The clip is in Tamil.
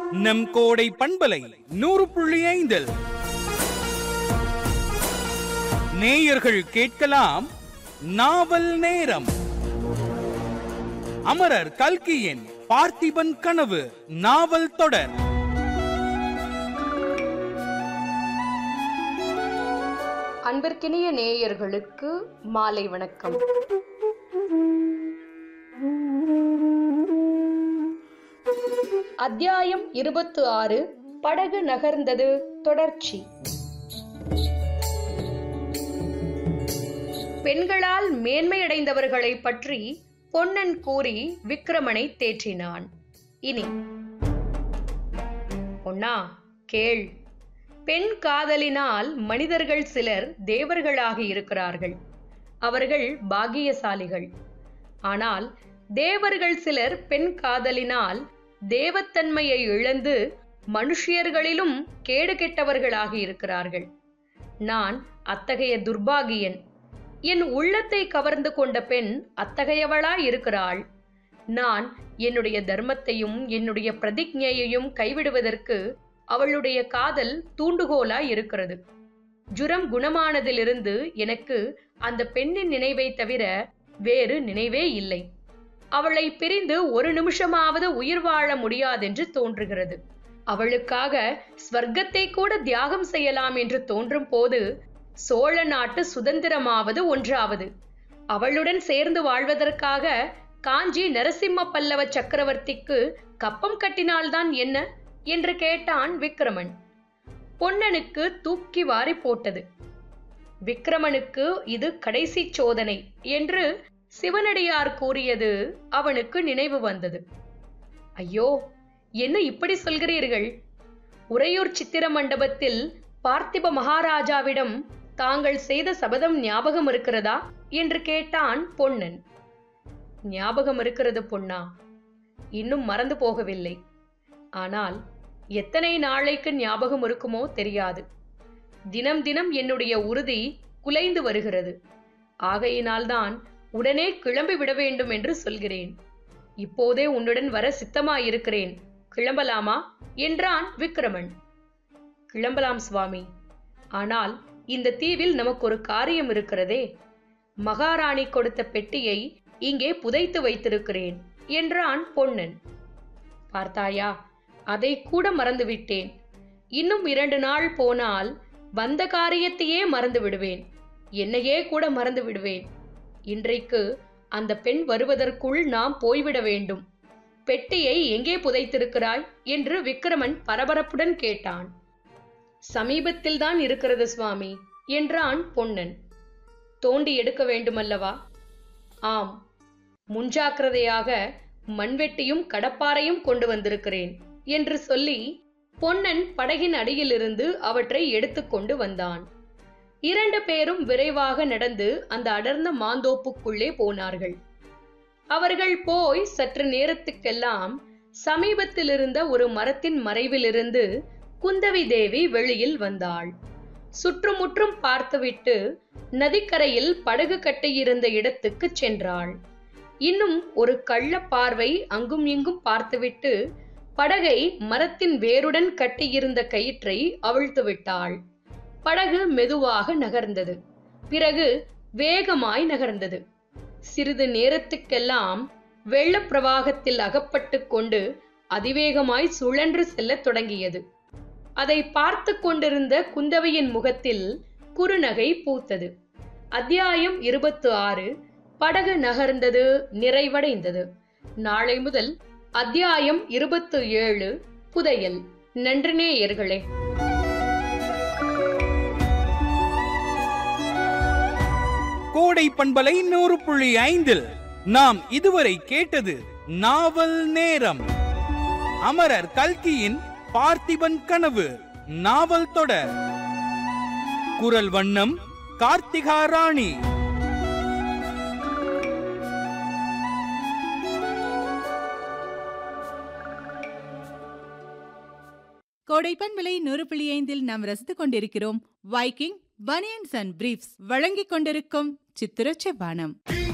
நம் கோடை பண்பலை நூறு புள்ளி ஐந்தில் நேயர்கள் கேட்கலாம் நாவல் நேரம் அமரர் கல்கியின் பார்த்திபன் கனவு நாவல் தொடர் அன்பிற்கினிய நேயர்களுக்கு மாலை வணக்கம் அத்தியாயம் இருபத்து ஆறு படகு நகர்ந்தது தொடர்ச்சி பெண்களால் மேன்மையடைந்தவர்களை பற்றி பொன்னன் கூறி விக்கிரமனை தேற்றினான் இனி பொன்னா கேள் பெண் காதலினால் மனிதர்கள் சிலர் தேவர்களாக இருக்கிறார்கள் அவர்கள் பாக்கியசாலிகள் ஆனால் தேவர்கள் சிலர் பெண் காதலினால் தேவத்தன்மையை இழந்து மனுஷியர்களிலும் கேடு கெட்டவர்களாக இருக்கிறார்கள் நான் அத்தகைய துர்பாகியன் என் உள்ளத்தை கவர்ந்து கொண்ட பெண் அத்தகையவளாய் இருக்கிறாள் நான் என்னுடைய தர்மத்தையும் என்னுடைய பிரதிஜையையும் கைவிடுவதற்கு அவளுடைய காதல் தூண்டுகோலாய் இருக்கிறது ஜுரம் குணமானதிலிருந்து எனக்கு அந்த பெண்ணின் நினைவை தவிர வேறு நினைவே இல்லை அவளை பிரிந்து ஒரு நிமிஷமாவது உயிர் வாழ முடியாதென்று தோன்றுகிறது அவளுக்காக ஸ்வர்க்கத்தை கூட தியாகம் செய்யலாம் என்று தோன்றும் போது சோழ நாட்டு சுதந்திரமாவது ஒன்றாவது அவளுடன் சேர்ந்து வாழ்வதற்காக காஞ்சி நரசிம்ம பல்லவ சக்கரவர்த்திக்கு கப்பம் கட்டினால்தான் என்ன என்று கேட்டான் விக்ரமன் பொன்னனுக்கு தூக்கி வாரி போட்டது விக்ரமனுக்கு இது கடைசி சோதனை என்று சிவனடியார் கூறியது அவனுக்கு நினைவு வந்தது ஐயோ என்ன இப்படி சொல்கிறீர்கள் உறையூர் சித்திர மண்டபத்தில் பார்த்திப மகாராஜாவிடம் தாங்கள் செய்த சபதம் ஞாபகம் இருக்கிறதா என்று கேட்டான் பொன்னன் ஞாபகம் இருக்கிறது பொன்னா இன்னும் மறந்து போகவில்லை ஆனால் எத்தனை நாளைக்கு ஞாபகம் இருக்குமோ தெரியாது தினம் தினம் என்னுடைய உறுதி குலைந்து வருகிறது ஆகையினால்தான் உடனே கிளம்பி விட வேண்டும் என்று சொல்கிறேன் இப்போதே உன்னுடன் வர சித்தமாயிருக்கிறேன் கிளம்பலாமா என்றான் விக்ரமன் கிளம்பலாம் சுவாமி ஆனால் இந்த தீவில் நமக்கு ஒரு காரியம் இருக்கிறதே மகாராணி கொடுத்த பெட்டியை இங்கே புதைத்து வைத்திருக்கிறேன் என்றான் பொன்னன் பார்த்தாயா அதை கூட மறந்துவிட்டேன் இன்னும் இரண்டு நாள் போனால் வந்த காரியத்தையே மறந்து விடுவேன் என்னையே கூட மறந்து விடுவேன் இன்றைக்கு அந்த பெண் வருவதற்குள் நாம் போய்விட வேண்டும் பெட்டியை எங்கே புதைத்திருக்கிறாய் என்று விக்ரமன் பரபரப்புடன் கேட்டான் சமீபத்தில்தான் இருக்கிறது சுவாமி என்றான் பொன்னன் தோண்டி எடுக்க வேண்டுமல்லவா ஆம் முன்ஜாக்கிரதையாக மண்வெட்டியும் கடப்பாரையும் கொண்டு வந்திருக்கிறேன் என்று சொல்லி பொன்னன் படகின் அடியிலிருந்து அவற்றை எடுத்துக்கொண்டு வந்தான் இரண்டு பேரும் விரைவாக நடந்து அந்த அடர்ந்த மாந்தோப்புக்குள்ளே போனார்கள் அவர்கள் போய் சற்று நேரத்துக்கெல்லாம் சமீபத்தில் இருந்த ஒரு மரத்தின் மறைவிலிருந்து குந்தவி தேவி வெளியில் வந்தாள் சுற்றுமுற்றும் பார்த்துவிட்டு நதிக்கரையில் படகு கட்டியிருந்த இடத்துக்கு சென்றாள் இன்னும் ஒரு கள்ள பார்வை அங்கும் இங்கும் பார்த்துவிட்டு படகை மரத்தின் வேருடன் கட்டியிருந்த கயிற்றை அவிழ்த்து விட்டாள் படகு மெதுவாக நகர்ந்தது பிறகு வேகமாய் நகர்ந்தது சிறிது நேரத்துக்கெல்லாம் வெள்ளப் பிரவாகத்தில் அகப்பட்டு கொண்டு அதிவேகமாய் சுழன்று செல்லத் தொடங்கியது அதை பார்த்து கொண்டிருந்த குந்தவையின் முகத்தில் குறுநகை பூத்தது அத்தியாயம் இருபத்து ஆறு படகு நகர்ந்தது நிறைவடைந்தது நாளை முதல் அத்தியாயம் இருபத்து ஏழு புதையல் நன்றி நேயர்களே கோடை பண்பலை நூறு புள்ளி ஐந்தில் நாம் இதுவரை கேட்டது நாவல் நேரம் அமரர் கல்கியின் பார்த்திபன் கனவு நாவல் தொடர் குரல் வண்ணம் கார்த்திகா ராணி கோடைப்பன் விலை நூறு புள்ளி ஐந்தில் நாம் ரசித்துக் கொண்டிருக்கிறோம் வைக்கிங் பனியன்ஸ் அண்ட் பிரீஃப்ஸ் வழங்கிக் கொண்டிருக்கும் சித்திர செவ்வானம்